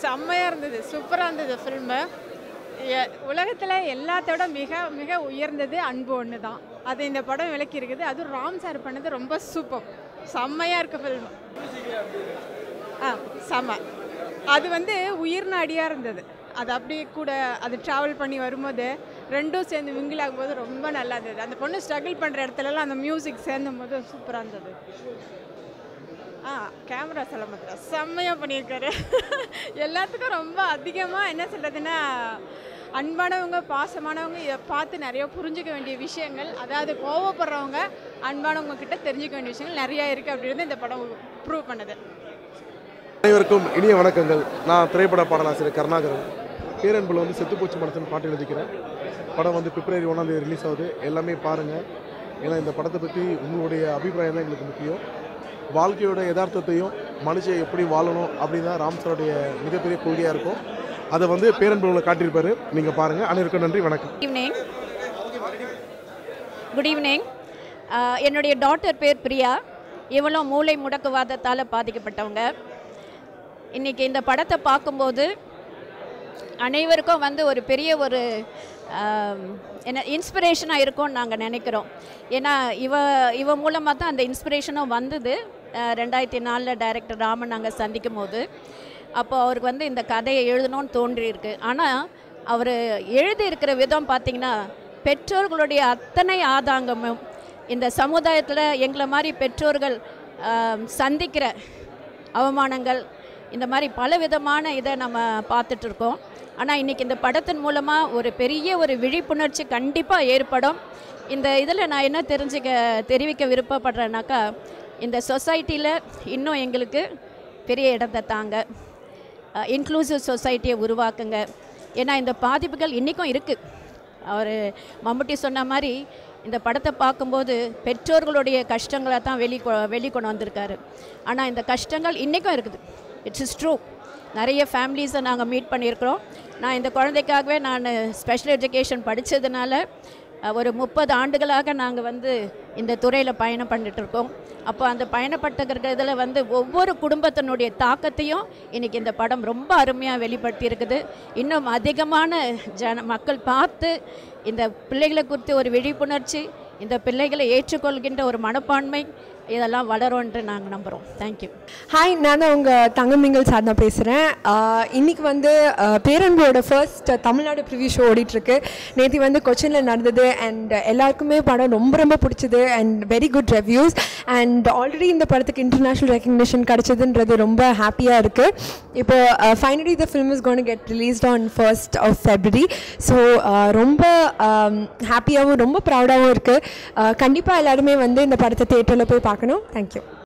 செம்மையாக இருந்தது சூப்பராக இருந்தது ஃபில்மு உலகத்தில் எல்லாத்தோட மிக மிக உயர்ந்தது அன்பு ஒன்று தான் அது இந்த படம் விளக்கி இருக்குது அதுவும் ராம் சார் பண்ணது ரொம்ப சூப்பர் செம்மையாக இருக்கு ஃபில்ம் ஆ செம்ம அது வந்து உயிர் நாடியாக இருந்தது அது அப்படியே கூட அது ட்ராவல் பண்ணி வரும்போது ரெண்டும் சேர்ந்து மிங்கிள் ஆகும்போது ரொம்ப நல்லா இருந்தது அந்த பொண்ணு ஸ்ட்ரகிள் பண்ணுற இடத்துலலாம் அந்த மியூசிக் சேர்ந்தும் போது சூப்பராக இருந்தது ஆ கேமரா சொல்ல மாட்டேன் செம்மையாக பண்ணியிருக்காரு எல்லாத்துக்கும் ரொம்ப அதிகமாக என்ன சொல்கிறதுன்னா அன்பானவங்க பாசமானவங்க இதை பார்த்து நிறைய புரிஞ்சுக்க வேண்டிய விஷயங்கள் அதாவது கோவப்படுறவங்க அன்பானவங்க கிட்ட தெரிஞ்சுக்க வேண்டிய விஷயங்கள் நிறையா இருக்குது அப்படின்னு இந்த படம் ப்ரூவ் பண்ணுது அனைவருக்கும் இனிய வணக்கங்கள் நான் திரைப்பட பாடலாசிரியர் கருணாகரன் பேரன்புல வந்து செத்துப்போச்சு மனசுன்னு பாட்டு எழுதிக்கிறேன் படம் வந்து பிப்ரவரி ஒன்றாந்தேதி ரிலீஸ் ஆகுது எல்லாமே பாருங்கள் ஏன்னா இந்த படத்தை பற்றி உங்களுடைய அபிப்பிராயம் தான் எங்களுக்கு முக்கியம் வாழ்க்கையோட யதார்த்தத்தையும் மனுஷன் எப்படி வாழணும் அப்படின்னு தான் ராம் சாருடைய மிகப்பெரிய கொள்கையாக இருக்கும் அதை வந்து பேரன்புல காட்டியிருப்பாரு நீங்கள் பாருங்கள் அனைவருக்கும் நன்றி வணக்கம் ஈவினிங் குட் ஈவினிங் என்னுடைய டாட்டர் பேர் பிரியா இவளும் மூளை முடக்குவாதத்தால் பாதிக்கப்பட்டவங்க இன்றைக்கி இந்த படத்தை பார்க்கும்போது அனைவருக்கும் வந்து ஒரு பெரிய ஒரு ஆம், என்ன இன்ஸ்பிரேஷனாக இருக்கும்னு நாங்கள் நினைக்கிறோம் ஏன்னா இவ இவ மூலமாக தான் அந்த இன்ஸ்பிரேஷனும் வந்தது அஹ், ரெண்டாயிரத்தி நாலில் டைரக்டர் ராமன் நாங்கள் சந்திக்கும் போது அப்போ அவருக்கு வந்து இந்த கதையை எழுதணும்னு தோன்றியிருக்கு ஆனால் அவர் எழுதியிருக்கிற விதம் பார்த்திங்கன்னா பெற்றோர்களுடைய அத்தனை ஆதாங்கமும் இந்த சமுதாயத்தில் எங்களை மாதிரி பெற்றோர்கள் ஆம், சந்திக்கிற அவமானங்கள் இந்த மாதிரி பல விதமான இதை நம்ம பார்த்துட்ருக்கோம் ஆனால் இன்றைக்கி இந்த படத்தின் மூலமாக ஒரு பெரிய ஒரு விழிப்புணர்ச்சி கண்டிப்பாக ஏற்படும் இந்த இதில் நான் என்ன தெரிஞ்சுக்க தெரிவிக்க விருப்பப்படுறேன்னாக்கா இந்த சொசைட்டியில் இன்னும் எங்களுக்கு பெரிய இடத்தை தாங்க இன்க்ளூசிவ் சொசைட்டியை உருவாக்குங்க ஏன்னா இந்த பாதிப்புகள் இன்றைக்கும் இருக்குது அவர் மம்முட்டி சொன்ன மாதிரி இந்த படத்தை பார்க்கும்போது பெற்றோர்களுடைய கஷ்டங்களை தான் வெளி வெளிக்கொண்டு வந்திருக்காரு ஆனால் இந்த கஷ்டங்கள் இன்றைக்கும் இருக்குது இட்ஸ் இஸ் ட்ரூ நிறைய ஃபேமிலிஸை நாங்கள் மீட் பண்ணியிருக்கிறோம் நான் இந்த குழந்தைக்காகவே நான் ஸ்பெஷல் எஜுகேஷன் படித்ததுனால அஹ், ஒரு முப்பது ஆண்டுகளாக நாங்கள் வந்து இந்த துறையில் பயணம் பண்ணிட்டு இருக்கோம் அப்போ அந்த பயணப்பட்டுக்கிற இதில் வந்து ஒவ்வொரு குடும்பத்தினுடைய தாக்கத்தையும் இன்றைக்கி இந்த படம் ரொம்ப அருமையாக வெளிப்படுத்தி இருக்குது இன்னும் அதிகமான ஜன மக்கள் பார்த்து இந்த பிள்ளைகளை குறித்து ஒரு விழிப்புணர்ச்சி இந்த பிள்ளைகளை ஏற்றுக்கொள்கின்ற ஒரு மனப்பான்மை இதெல்லாம் வளரும்ன்ட்டு நாங்கள் நம்புகிறோம் தேங்க்யூ ஹாய் நான் தான் உங்கள் தங்கமிங்கல் சார்னா பேசுகிறேன் இன்னைக்கு வந்து ஆஹ், பேரன்போட ஃபர்ஸ்ட் தமிழ்நாடு ப்ரிவியூ ஷோ ஓடிட்டுருக்கு நேற்று வந்து கொச்சினில் நடந்தது அண்ட் எல்லாருக்குமே படம் ரொம்ப ரொம்ப பிடிச்சது and very good reviews and already இந்த படத்துக்கு இன்டர்நேஷ்னல் ரெக்கக்னிஷன் கிடச்சதுன்றது ரொம்ப ஹாப்பியாக இருக்குது இப்போ finally the film is gonna get released on first of February so ரொம்ப ஹாப்பியாகவும் ரொம்ப ப்ரௌடாகவும் இருக்குது கண்டிப்பாக எல்லாருமே வந்து இந்த படத்தை தேட்டரில் போய் பார்க்கணும் தேங்க்யூ